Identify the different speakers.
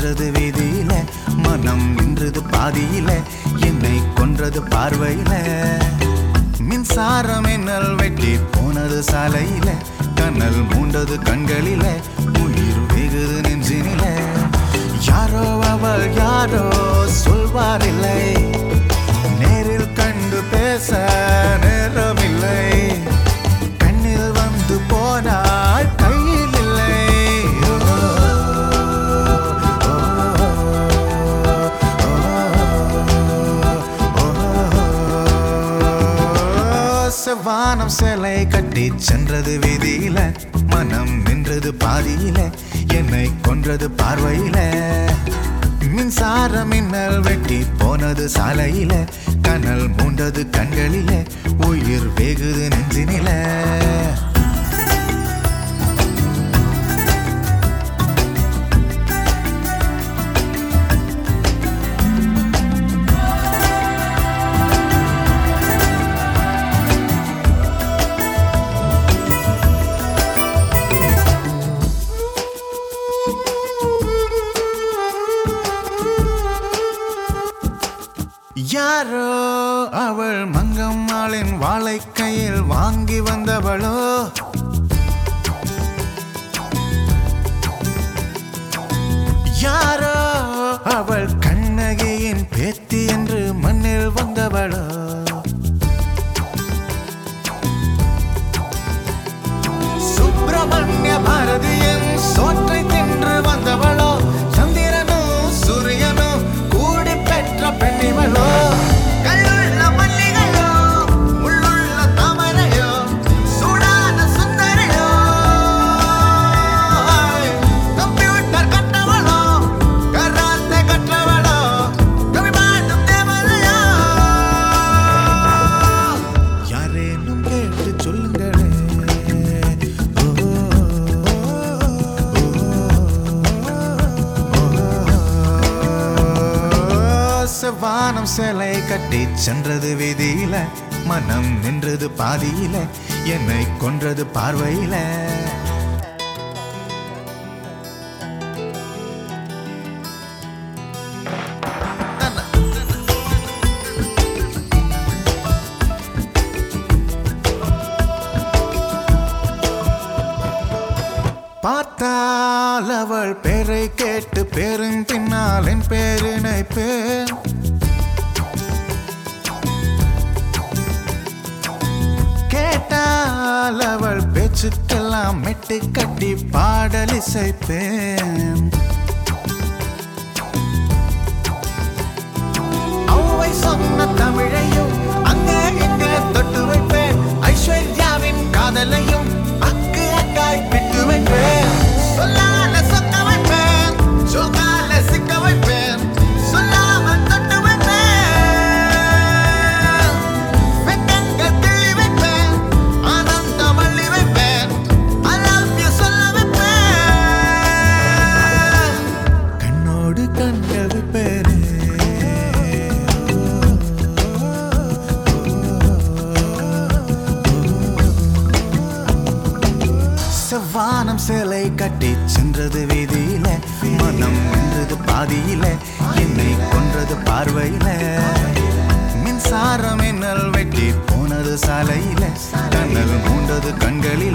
Speaker 1: சென்றது வீதியில மனம் நின்றது பாதியில என்னை கொன்றது பார்வையில மின்சாரம் என்னல் வெட்டி போனது சாலையில கண்ணல் மூண்டது கண்களில உயிர் வெகுது நெஞ்சினில யாரோ அவள் யாரோ சொல்வாரில்லை நேரில் கண்டு பேச நேரமில்லை கண்ணில் வந்து போனாள் கையில் இல்லை ஓ, ஓ, ஓ. செவ்வானம் சிலை கட்டி சென்றது வீதியில மனம் நின்றது பாதியில என்னை கொன்றது பார்வையில மின்சார மின்னல் வெட்டி போனது சாலையில கனல் மூண்டது கண்களில உயிர் வெகுது நெஞ்சினில யாரோ அவள் மங்கம்மாளின் வாளை கையில் வாங்கி வந்தவளோ யாரோ அவள் கண்ணகியின் பேத்தி என்று மண்ணில் வந்தவளோ சுப்பிரமணிய பாரதியின் சோற்றை தின்று வந்தவளோ சந்திரனும் சூரியனும் கூடி பெற்ற பெண்ணிவளோ கல்லுள்ள மல்லிகையோ உள்ளுள்ள தாமரையோ சூடான சுந்தரையோ கம்ப்யூட்டர் கற்றவளோ கராத்தே கற்றவளோ கவிமாட்டும் தேவதையோ யாரேனும் கேட்டு சொல்லுங்களே ஓ, ஓ, செவ்வானம் சிலை கட்டி சென்றது வீதியில மனம் நின்றது பாதியில என்னை கொன்றது பார்வையில பார்த்தால் அவள் பேரை கேட்டு பேரும் பின்னால் என் பேரினை பேர் கேட்டால் அவள் பேச்சுக்கெல்லாம் மெட்டு கட்டி பாடல் இசைப்பேன் அவ்வை சொன்ன தமிழையும் அங்கே இங்கே தொட்டு வைப்பேன் ஐஸ்வர்யாவின் காதலையும் அக்கு அக்காய் பிட்டு வைப்பேன் சொல்லால சொக்க வைப்பேன் சொல்லால சிக்க வைப்பேன் சொல்லாம தொட்டு வைப்பேன் வெக்கங்கள் கிள்ளி வைப்பேன் ஆனந்தம் அள்ளி வைப்பேன் I love you சொல்ல வைப்பேன் கண்ணோடு கண்கள் வைப்பேனே செவ்வானம் சேலை கட்டி சென்றது வீதியில மனம் நின்றது பாதியில என்னை கொன்றது பார்வையில மின்சாரம் என்னல் வெட்டி போனது சாலையில கண்ணல் மூண்டது கண்களில